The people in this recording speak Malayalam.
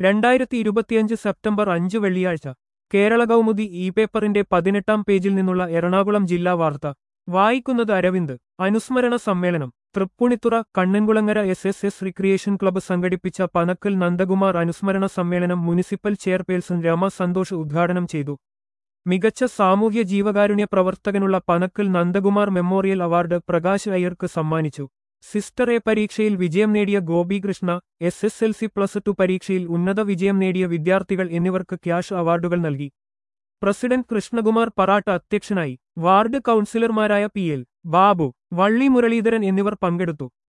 രണ്ടായിരത്തി ഇരുപത്തിയഞ്ച് സെപ്റ്റംബർ അഞ്ച് വെള്ളിയാഴ്ച കേരള കൗമുദി ഇ പേപ്പറിന്റെ പതിനെട്ടാം പേജിൽ നിന്നുള്ള എറണാകുളം ജില്ലാ വാർത്ത വായിക്കുന്നത് അരവിന്ദ് അനുസ്മരണ സമ്മേളനം Thrippunithura Kannankulangara S S S recreation club സംഘടിപ്പിച്ച പനക്കൽ നന്ദകുമാർ അനുസ്മരണ സമ്മേളനം മുനിസിപ്പൽ ചെയർപേഴ്സൺ രമ സന്തോഷ് ഉദ്ഘാടനം ചെയ്തു മികച്ച സാമൂഹ്യ ജീവകാരുണ്യ പ്രവർത്തകനുള്ള പനക്കൽ നന്ദകുമാർ മെമ്മോറിയൽ അവാർഡ് പ്രകാശ് അയ്യർക്ക് സമ്മാനിച്ചു സിസ്റ്റർ എ പരീക്ഷയിൽ വിജയം നേടിയ Gopikrishna S S L C plus two പരീക്ഷയിൽ ഉന്നത വിജയം നേടിയ വിദ്യാർത്ഥികൾ എന്നിവർക്ക് ക്യാഷ് അവാർഡുകൾ നൽകി പ്രസിഡന്റ് കൃഷ്ണകുമാർ പറാട്ട് അധ്യക്ഷനായി വാർഡ് കൗൺസിലർമാരായ പി എൽ ബാബു വള്ളി മുരളീധരൻ എന്നിവർ പങ്കെടുത്തു